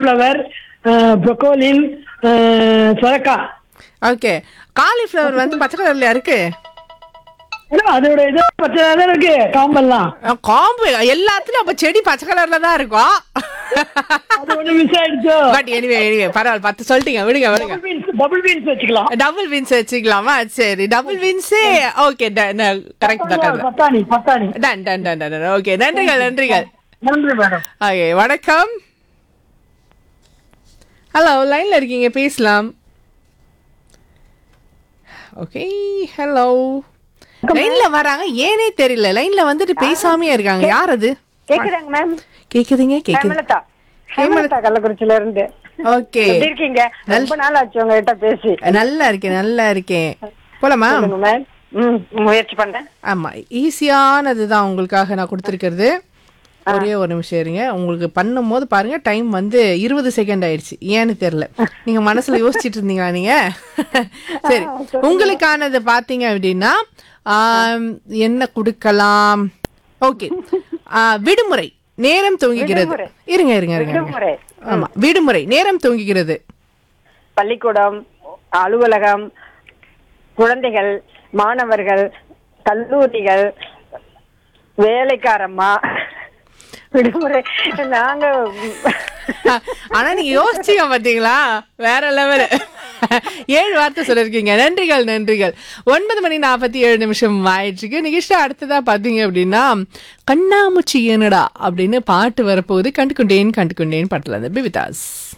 Cauliflower ப்ரொக்கோலின் சொரக்கா okay cauliflower வந்து பச்சை கலர்ல இருக்கு ஏன்னா, அதோட இது பச்சை தான் இருக்கு காம்பெல்லாம் அஹ், காம்பு எல்லாத்துலயும் அப்ப செடி பச்சை கலர்ல தான் இருக்கும் அது ஒண்ணு மிஸ் ஆயிடுச்சோ பட் எனிவே எனிவே பரவாயில்ல பத்து சொல்லிட்டீங்க விடுங்க விடுங்க டபுள் பீன்ஸ் டபுள் பீன்ஸ் வச்சுக்கலாம் டபுள் வின்ஸ் வச்சுக்கலாமா சரி டபுள் வின்ஸே ஓகே கரெக்ட் தான் கரெக்ட் பட்டாணி பட்டாணி done done done done okay நன்றிகள் நன்றிகள் நன்றி மேடம் ஓகே வணக்கம் ஹலோ லைன்ல இருக்கீங்க பேசலாம் ஓகே ஹலோ லைன்ல வராங்க ஏனே தெரியல லைன்ல வந்துட்டு பேசாமே இருக்காங்க யார் அது கேக்குதாங்க மேம் கேக்குதுங்க கேக்குது ஹேமலதா ஹேமலதா கள்ளக்குறிச்சியில இருந்து ஓகே எப்படி இருக்கீங்க ரொம்ப நாள் ஆச்சு உங்ககிட்ட பேசி நல்லா இருக்கேன் நல்லா இருக்கேன் போலாமா சொல்லுங்க மேம் ம் முயற்சி பண்றேன் ஆமா ஈஸியானது தான் உங்களுக்காக நான் கொடுத்துருக்கிறது ஒரே ஒரு நிமிஷம் இருங்க உங்களுக்கு பண்ணும்போது பாருங்க டைம் வந்து இருபது செகண்ட் ஆயிடுச்சு ஏன்னு தெரியல நீங்க மனசுல யோசிச்சிட்டு இருந்தீங்களா நீங்க சரி உங்களுக்கானது பாத்தீங்க அப்படின்னா ஆம், என்ன கொடுக்கலாம் ஓகே விடுமுறை நேரம் தூங்குகிறது விடுமுறை. இருங்க இருங்க இருங்க இருங்க. விடுமுறை. ஆமா விடுமுறை நேரம் தூங்குகிறது பள்ளிக்கூடம் அலுவலகம் குழந்தைகள் மாணவர்கள் கல்லூரிகள் வேலைக்காரம்மா விடுமுறை நாங்க ஆனா நீங்க யோசிச்சீங்க பாத்தீங்களா வேற லெவல் ஏழு வார்த்தை சொல்லிருக்கீங்க நன்றிகள் நன்றிகள் ஒன்பது மணி நாற்பத்தி ஏழு நிமிஷம் ஆயிடுச்சுக்கு நிகிஷ்டா அடுத்ததா பாத்தீங்க அப்படின்னா கண்ணாமூச்சி ஏனடா அப்படின்னு பாட்டு வரப்போகுது கண்டுகொண்டேன் கண்டுகொண்டேன் பாட்டுல இருந்து பிவிதாஸ்